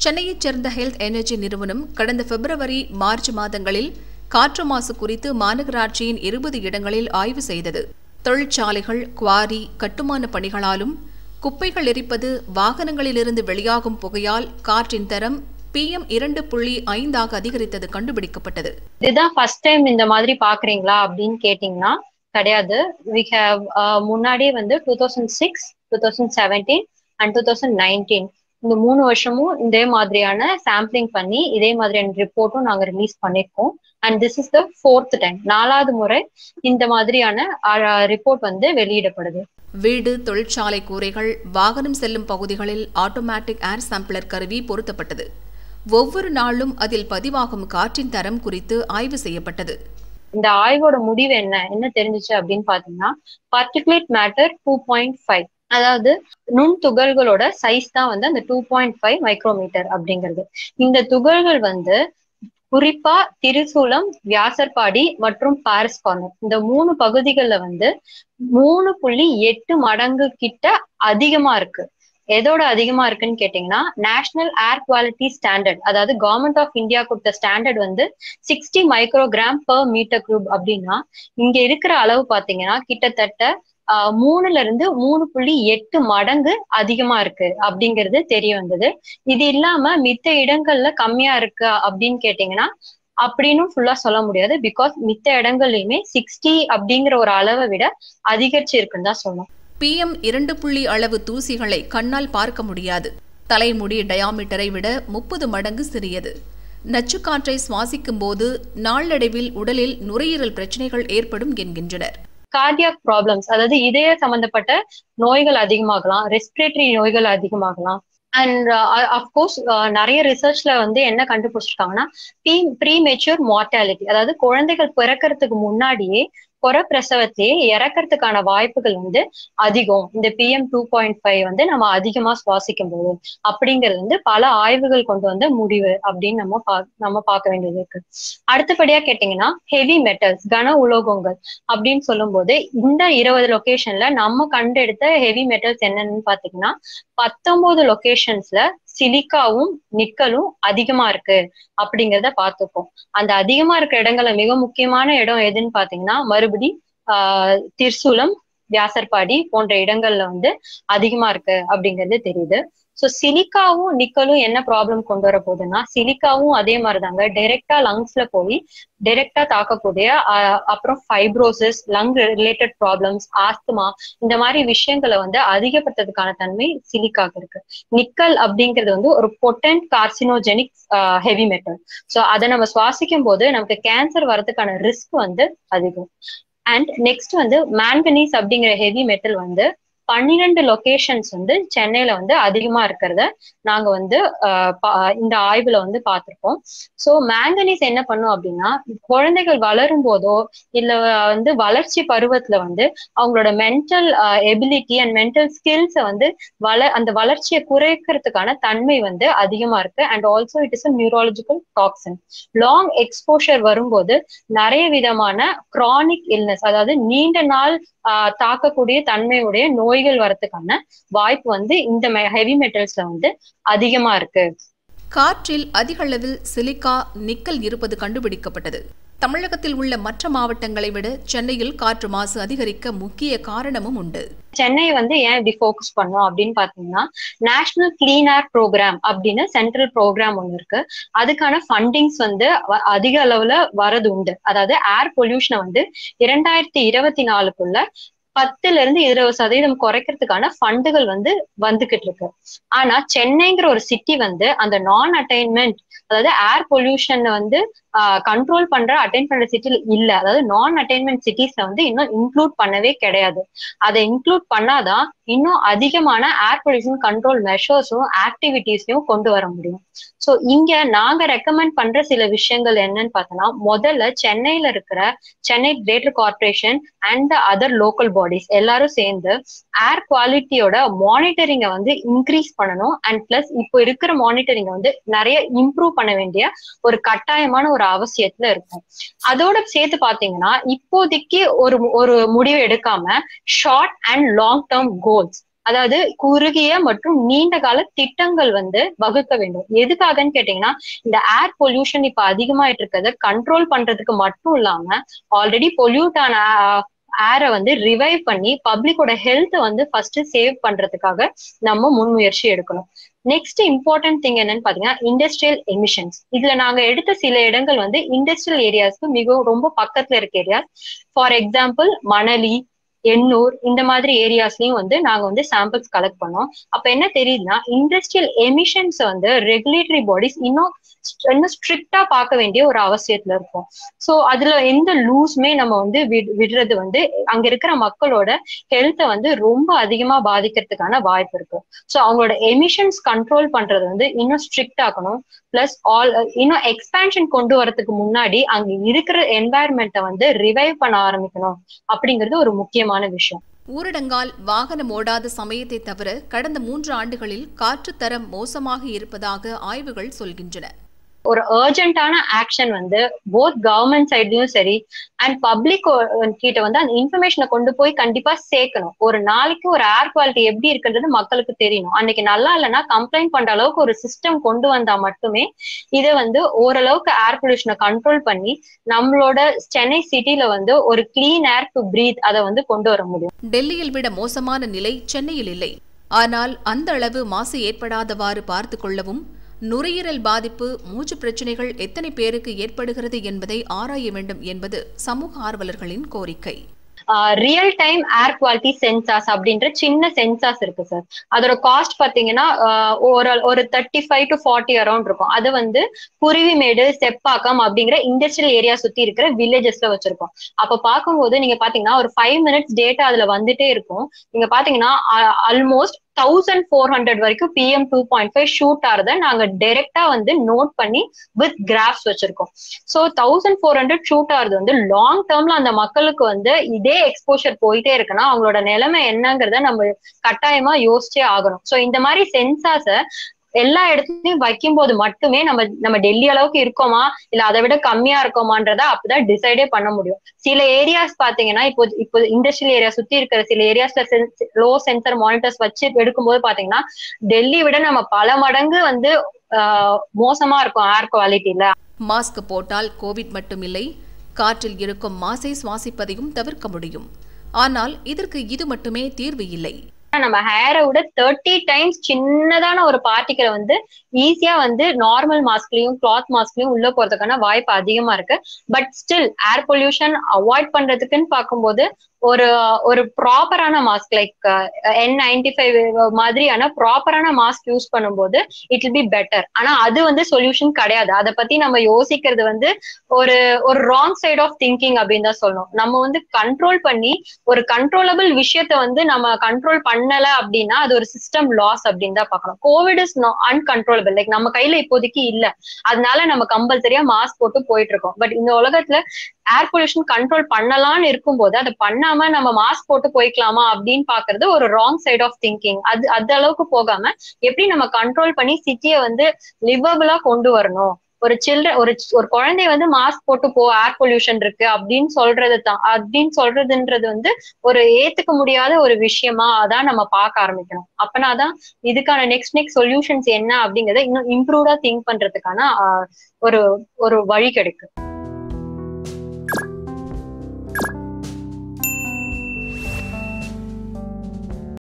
சென்னையைச் சேர்ந்த health energy நிறுவனம் கடந்த பிப்ரவரி மார்ச் மாதங்களில் காற்று மாசு குறித்து மாநகராட்சியின் இருபது இடங்களில் ஆய்வு செய்தது தொழிற்சாலைகள் குவாரி கட்டுமான பணிகளாலும் குப்பைகள் எரிப்பது வாகனங்களிலிருந்து வெளியாகும் புகையால் காற்றின் தரம் பிஎம் இரண்டு புள்ளி ஐந்தாக அதிகரித்தது கண்டுபிடிக்கப்பட்டது இதுதான் ஃபர்ஸ்ட் டைம் இந்த மாதிரி பாக்குறீங்களா அப்படின்னு கேட்டீங்கன்னா கிடையாது வி ஹேவ் முன்னாடியே வந்து two thousand six two thousand seventeen and two thousand nineteen இந்த மூணு வருஷமும் இதே மாதிரியான சாம்பிளிங் பண்ணி இதே மாதிரியான ரிப்போர்ட்டும் நாங்க ரிலீஸ் பண்ணிருக்கோம் and this is the fourth time நாலாவது முறை இந்த மாதிரியான ரிப்போர்ட் வந்து வெளியிடப்படுது வீடு தொழிற்சாலை கூரைகள் வாகனம் செல்லும் பகுதிகளில் ஆட்டோமேட்டிக் ஏர் சாம்பிளர் கருவி பொருத்தப்பட்டது ஒவ்வொரு நாளும் அதில் பதிவாகும் காற்றின் தரம் குறித்து ஆய்வு செய்யப்பட்டது இந்த ஆய்வோட முடிவு என்ன என்ன தெரிஞ்சுச்சு அப்படின்னு பாத்தீங்கன்னா particulate matter two point five அதாவது நுண் துகள்களோட சைஸ் தான் வந்து அந்த டூ பாயிண்ட் ஃபைவ் மைக்ரோமீட்டர் அப்படிங்கிறது இந்த துகள்கள் வந்து குறிப்பா திருசூலம் வியாசர்பாடி மற்றும் பாரிஸ் கார்னர் இந்த மூணு பகுதிகளில் வந்து மூணு புள்ளி எட்டு மடங்கு கிட்ட அதிகமா இருக்கு எதோட அதிகமா இருக்குன்னு கேட்டீங்கன்னா நேஷனல் ஏர் குவாலிட்டி ஸ்டாண்டர்ட் அதாவது கவர்மெண்ட் ஆஃப் இந்தியா கொடுத்த ஸ்டாண்டர்ட் வந்து sixty microgram per meter cube அப்படின்னா இங்க இருக்கிற அளவு பாத்தீங்கன்னா கிட்டத்தட்ட மூணுல இருந்து மூணு புள்ளி எட்டு மடங்கு அதிகமா இருக்கு அப்படிங்கிறது தெரிய வந்தது இது இல்லாம மித்த இடங்கள்ல கம்மியா இருக்கு அப்படின்னு கேட்டீங்கன்னா அப்படின்னு ஃபுல்லா சொல்ல முடியாது பிகாஸ் மித்த இடங்கள்லயுமே சிக்ஸ்டி அப்படிங்கிற ஒரு அளவை விட அதிகரிச்சு இருக்குன்னு தான் சொல்லணும் பிஎம் இரண்டு புள்ளி அளவு தூசிகளை கண்ணால் பார்க்க முடியாது தலைமுடி டயாமீட்டரை விட முப்பது மடங்கு சிறியது நச்சுக்காற்றை சுவாசிக்கும் போது நாளடைவில் உடலில் நுரையீரல் பிரச்சனைகள் ஏற்படும் என்கின்றனர் கார்டியாக் ப்ராப்ளம்ஸ் அதாவது இதய சம்பந்தப்பட்ட நோய்கள் அதிகமாகலாம் ரெஸ்பிரேட்டரி நோய்கள் அதிகமாகலாம் அண்ட் அஃப்கோர்ஸ் நிறைய ரிசர்ச்ல வந்து என்ன கண்டுபிடிச்சிருக்காங்கன்னா ப்ரீ ப்ரீ மெச்சூர் மார்டாலிட்டி அதாவது குழந்தைகள் பிறக்கிறதுக்கு முன்னாடியே புற பிரசவத்திலேயே இறக்கிறதுக்கான வாய்ப்புகள் வந்து அதிகம் இந்த பிஎம் டூ பாயிண்ட் ஃபைவ் வந்து நம்ம அதிகமா சுவாசிக்கும் போது அப்படிங்கிறது வந்து பல ஆய்வுகள் கொண்டு வந்த முடிவு அப்படின்னு நம்ம பா நம்ம பார்க்க வேண்டியது இருக்கு அடுத்தபடியா கேட்டீங்கன்னா ஹெவி மெட்டல்ஸ் கன உலோகங்கள் அப்படின்னு சொல்லும் போது இந்த இருபது லொகேஷன்ல நம்ம கண்டெடுத்த ஹெவி மெட்டல்ஸ் என்னன்னு பாத்தீங்கன்னா பத்தொன்பது லொகேஷன்ஸ்ல சிலிக்காவும் நிக்கலும் அதிகமா இருக்கு அப்படிங்கிறத பார்த்துப்போம் அந்த அதிகமா இருக்கிற இடங்கள்ல மிக முக்கியமான இடம் எதுன்னு பாத்தீங்கன்னா மறுபடி ஆஹ் திர்சூலம் வியாசர்பாடி போன்ற இடங்கள்ல வந்து அதிகமா இருக்கு அப்படிங்கிறது தெரியுது ஸோ சிலிக்காவும் நிக்கலும் என்ன ப்ராப்ளம் கொண்டு வர போகுதுன்னா சிலிக்காவும் அதே மாதிரிதாங்க டைரெக்டா லங்ஸ்ல போய் டைரெக்டா தாக்கக்கூடிய அப்புறம் fibrosis lung related problems asthma இந்த மாதிரி விஷயங்களை வந்து அதிகப்படுத்துறதுக்கான தன்மை சிலிக்காக்கு இருக்கு நிக்கல் அப்படிங்கிறது வந்து ஒரு potent carcinogenic heavy metal so அதை நம்ம சுவாசிக்கும் போது நமக்கு கேன்சர் வரதுக்கான ரிஸ்க் வந்து அதிகம் அண்ட் நெக்ஸ்ட் வந்து மேங்கனீஸ் அப்படிங்கிற ஹெவி மெட்டல் வந்து பன்னிரெண்டு லொகேஷன்ஸ் வந்து சென்னையில வந்து அதிகமா இருக்கிறத நாங்க வந்து இந்த ஆய்வுல வந்து பார்த்திருக்கோம் ஸோ மேங்கனீஸ் என்ன பண்ணும் அப்படின்னா குழந்தைகள் வளரும் போதோ இல்ல வந்து வளர்ச்சி பருவத்துல வந்து அவங்களோட மென்டல் எபிலிட்டி அண்ட் மென்டல் ஸ்கில்ஸை வந்து வள அந்த வளர்ச்சியை குறைக்கிறதுக்கான தன்மை வந்து அதிகமா இருக்கு and also it is a neurological toxin long exposure வரும்போது நிறைய விதமான கிரானிக் இல்னஸ் அதாவது நீண்ட நாள் தாக்கக்கூடிய தன்மையுடைய நோய்கள் வரத்துக்கான வாய்ப்பு வந்து இந்த ஹெவி மெட்டல்ஸ்ல வந்து அதிகமா இருக்கு காற்றில் அதிக அளவில் சிலிக்கா நிக்கல் இருப்பது கண்டுபிடிக்கப்பட்டது தமிழகத்தில் உள்ள மற்ற மாவட்டங்களை விட சென்னையில் காற்று மாசு அதிகரிக்க முக்கிய காரணமும் உண்டு சென்னை வந்து ஏன் இப்படி ஃபோக்கஸ் பண்ணோம் அப்படின்னு பாத்தீங்கன்னா நேஷனல் கிளீன் ஏர் ப்ரோக்ராம் அப்படின்னு சென்ட்ரல் ப்ரோக்ராம் ஒன்று இருக்கு அதுக்கான ஃபண்டிங்ஸ் வந்து அதிக அளவுல வரது உண்டு அதாவது ஏர் பொல்யூஷனை வந்து இரண்டாயிரத்தி இருபத்தி நாலுக்குள்ள பத்துல இருந்து இருபது சதவீதம் குறைக்கிறதுக்கான ஃபண்டுகள் வந்து வந்துகிட்டு இருக்கு ஆனா சென்னைங்கிற ஒரு சிட்டி வந்து அந்த நான் அட்டைன்மெண்ட் அதாவது ஏர் பொல்யூஷன் வந்து கண்ட்ரோல் பண்ற அட்டைன் பண்ற சிட்டில இல்ல அதாவது நான் அட்டைன்மெண்ட் சிட்டிஸ்ல வந்து இன்னும் இன்க்ளூட் பண்ணவே கிடையாது அதை இன்க்ளூட் பண்ணாதான் இன்னும் அதிகமான ஏர் பொல்யூஷன் கண்ட்ரோல் மெஷர்ஸும் ஆக்டிவிட்டிஸையும் கொண்டு வர முடியும் ஸோ இங்க நாங்க ரெக்கமெண்ட் பண்ற சில விஷயங்கள் என்னன்னு பார்த்தோம்னா முதல்ல சென்னையில இருக்கிற Chennai greater corporation and other local bodies எல்லாரும் சேர்ந்து ஏர் குவாலிட்டியோட மானிட்டரிங்கை வந்து இன்க்ரீஸ் பண்ணணும் அண்ட் பிளஸ் இப்போ இருக்கிற மானிட்டரிங்கை வந்து நிறைய இம்ப்ரூவ் பண்ண வேண்டிய ஒரு கட்டாயமான ஒரு அவசியத்துல இருக்கும் அதோட சேர்த்து பாத்தீங்கன்னா இப்போதைக்கு ஒரு ஒரு முடிவு எடுக்காம short and long term goals அதாவது குறுகிய மற்றும் நீண்ட கால திட்டங்கள் வந்து வகுக்க வேண்டும் எதுக்காகன்னு கேட்டீங்கன்னா இந்த ஏர் பொல்யூஷன் இப்ப அதிகமாயிட்டு இருக்கிறத கண்ட்ரோல் பண்றதுக்கு மட்டும் இல்லாம ஆல்ரெடி பொல்யூட் ஆன ஏரை வந்து ரிவைவ் பண்ணி பப்ளிக்கோட ஹெல்த் வந்து ஃபர்ஸ்ட் சேவ் பண்றதுக்காக நம்ம முன்முயற்சி எடுக்கணும் நெக்ஸ்ட் இம்பார்ட்டன்ட் திங் என்னன்னு பாத்தீங்கன்னா இண்டஸ்ட்ரியல் எமிஷன்ஸ் இதுல நாங்க எடுத்த சில இடங்கள் வந்து இண்டஸ்ட்ரியல் ஏரியாஸ்க்கு மிகவும் ரொம்ப பக்கத்துல இருக்க areas for example Manali Ennore இந்த மாதிரி ஏரியாஸ்லயும் வந்து நாங்க வந்து சாம்பிள்ஸ் கலெக்ட் பண்ணோம் அப்ப என்ன தெரியுதுன்னா இண்டஸ்ட்ரியல் எமிஷன்ஸ் வந்து ரெகுலேட்டரி பாடிஸ் இன்னும் இன்னும் ஸ்ட்ரிக்டா பார்க்க வேண்டிய ஒரு அவசியத்துல இருக்கும் சோ அதுல எந்த லூஸ்மே நம்ம வந்து விடுறது வந்து அங்க இருக்கிற மக்களோட ஹெல்த்தை வந்து ரொம்ப அதிகமா பாதிக்கிறதுக்கான வாய்ப்பு இருக்கு சோ அவங்களோட எமிஷன்ஸ் கண்ட்ரோல் பண்றது வந்து இன்னும் ஸ்ட்ரிக்ட் ஆக்கணும் பிளஸ் ஆல் இன்னும் எக்ஸ்பேன்ஷன் கொண்டு வரதுக்கு முன்னாடி அங்க இருக்கிற என்வாயர்மெண்ட்டை வந்து ரிவைவ் பண்ண ஆரம்பிக்கணும் அப்படிங்கிறது ஒரு முக்கியமான விஷயம் ஊரடங்கால் வாகனம் ஓடாத சமயத்தை தவிர கடந்த மூன்று ஆண்டுகளில் காற்று தரம் மோசமாக இருப்பதாக ஆய்வுகள் சொல்கின்றன ஒரு அர்ஜென்ட்டான ஆக்ஷன் வந்து போத் கவர்மெண்ட் சைட்லயும் சரி அண்ட் பப்ளிக் கிட்ட வந்து அந்த இன்ஃபர்மேஷனை கொண்டு போய் கண்டிப்பா சேர்க்கணும் ஒரு நாளைக்கு ஒரு ஏர் குவாலிட்டி எப்படி இருக்குன்றது மக்களுக்கு தெரியணும் அன்னைக்கு நல்லா இல்லைன்னா கம்ப்ளைண்ட் பண்ற அளவுக்கு ஒரு சிஸ்டம் கொண்டு வந்தா மட்டுமே இதை வந்து ஓரளவுக்கு ஏர் பொல்யூஷனை கண்ட்ரோல் பண்ணி நம்மளோட சென்னை சிட்டில வந்து ஒரு கிளீன் ஏர் டு பிரீத் அதை வந்து கொண்டு வர முடியும் டெல்லியில் விட மோசமான நிலை சென்னையில் இல்லை ஆனால் அந்த அளவு மாசு ஏற்படாதவாறு பார்த்து கொள்ளவும் நுரையீரல் பாதிப்பு மூச்சு பிரச்சினைகள் எத்தனை பேருக்கு ஏற்படுகிறது என்பதை ஆராய வேண்டும் என்பது சமூக ஆர்வலர்களின் கோரிக்கை real time air quality sensors அப்படின்ற சின்ன சென்சார்ஸ் இருக்கு சார் அதோட காஸ்ட் பாத்தீங்கன்னா ஒரு ஒரு thirty five to forty around இருக்கும் அது வந்து குருவிமேடு செப்பாக்கம் அப்படிங்கிற இண்டஸ்ட்ரியல் ஏரியா சுத்தி இருக்கிற வில்லேஜஸ்ல வச்சிருக்கோம் அப்ப பார்க்கும்போது நீங்க பாத்தீங்கன்னா ஒரு ஃபைவ் மினிட்ஸ் டேட்டா அதுல வந்துட்டே இருக்கும் நீங்க பாத்தீங்கன்னா ஆல்மோஸ்ட் தௌசண்ட் ஃபோர் ஹண்ட்ரட் வரைக்கும் PM two point five shoot ஆறத நாங்க டைரக்டா வந்து நோட் பண்ணி வித் கிராஃப்ஸ் வச்சிருக்கோம் so thousand four hundred shoot ஆறது வந்து லாங் டேர்ம்ல அந்த மக்களுக்கு வந்து இதே எக்ஸ்போஷர் போயிட்டே இருக்குன்னா அவங்களோட நிலைமை என்னங்கிறத நம்ம கட்டாயமா யோசிச்சே ஆகணும் ஸோ இந்த மாதிரி சென்சார்ஸை எல்லா இடத்துலயும் வைக்கும் போது மட்டுமே நம்ம நம்ம டெல்லி அளவுக்கு இருக்கோமா இல்ல அதை விட கம்மியா இருக்கோமான்றத அப்பதான் டிசைடே பண்ண முடியும் சில ஏரியாஸ் பாத்தீங்கன்னா இப்போ இப்போ இண்டஸ்ட்ரியல் ஏரியா சுத்தி இருக்கிற சில ஏரியாஸ்ல லோ சென்சர் மானிட்டர்ஸ் வச்சு எடுக்கும்போது பாத்தீங்கன்னா டெல்லி விட நம்ம பல மடங்கு வந்து மோசமா இருக்கும் ஏர் குவாலிட்டியில மாஸ்க் போட்டால் கோவிட் மட்டும் இல்லை காற்றில் இருக்கும் மாசை சுவாசிப்பதையும் தவிர்க்க முடியும் ஆனால் இதற்கு இது மட்டுமே தீர்வு இல்லை நம்ம ஹேரை விட தேர்ட்டி டைம்ஸ் சின்னதான ஒரு பார்ட்டிக்கலை வந்து ஈஸியா வந்து நார்மல் மாஸ்க்லயும் கிளாத் மாஸ்க்லயும் உள்ள போறதுக்கான வாய்ப்பு அதிகமா இருக்கு but still air pollution avoid பண்றதுக்குன்னு பார்க்கும்போது ஒரு ஒரு ப்ராப்பரான mask like N ninety five மாதிரியான ப்ராப்பரான மாஸ்க் யூஸ் பண்ணும்போது இட் வில் பி பெட்டர் ஆனா அது வந்து சொல்யூஷன் கிடையாது அதை பத்தி நம்ம யோசிக்கிறது வந்து ஒரு ஒரு ராங் சைட் ஆஃப் திங்கிங் அப்படின்னு தான் சொல்லணும் நம்ம வந்து கண்ட்ரோல் பண்ணி ஒரு கண்ட்ரோலபிள் விஷயத்த வந்து நம்ம கண்ட்ரோல் பண்ணல அப்படின்னா அது ஒரு சிஸ்டம் லாஸ் அப்படின்னு தான் பார்க்கணும் கோவிட் இஸ் அன்கண்ட்ரோலபிள் லைக் நம்ம கையில இப்போதைக்கு இல்ல அதனால நம்ம கம்பல்சரியா மாஸ்க் போட்டு போயிட்டு இருக்கோம் பட் இந்த உலகத்துல ஏர் பொல்யூஷன் கண்ட்ரோல் பண்ணலாம்னு இருக்கும்போது அதை பண்ணாம நம்ம மாஸ்க் போட்டு போய்க்கலாமா அப்படின்னு பாக்குறது ஒரு ராங் சைட் ஆஃப் திங்கிங் அது அந்த அளவுக்கு போகாம எப்படி நம்ம கண்ட்ரோல் பண்ணி சிட்டியை வந்து லிவபிளா கொண்டு வரணும் ஒரு சில்ட்ரன் ஒரு ஒரு குழந்தைய வந்து மாஸ்க் போட்டு போ ஏர் பொல்யூஷன் இருக்கு அப்படின்னு சொல்றது தான் அப்படின்னு சொல்றதுன்றது வந்து ஒரு ஏத்துக்க முடியாத ஒரு விஷயமா அதான் நம்ம பார்க்க ஆரம்பிக்கணும் அப்பனாதான் இதுக்கான நெக்ஸ்ட் நெக்ஸ்ட் சொல்யூஷன்ஸ் என்ன அப்படிங்கறத இன்னும் இம்ப்ரூவ்டா திங்க் பண்றதுக்கான ஒரு ஒரு வழி கிடைக்கும்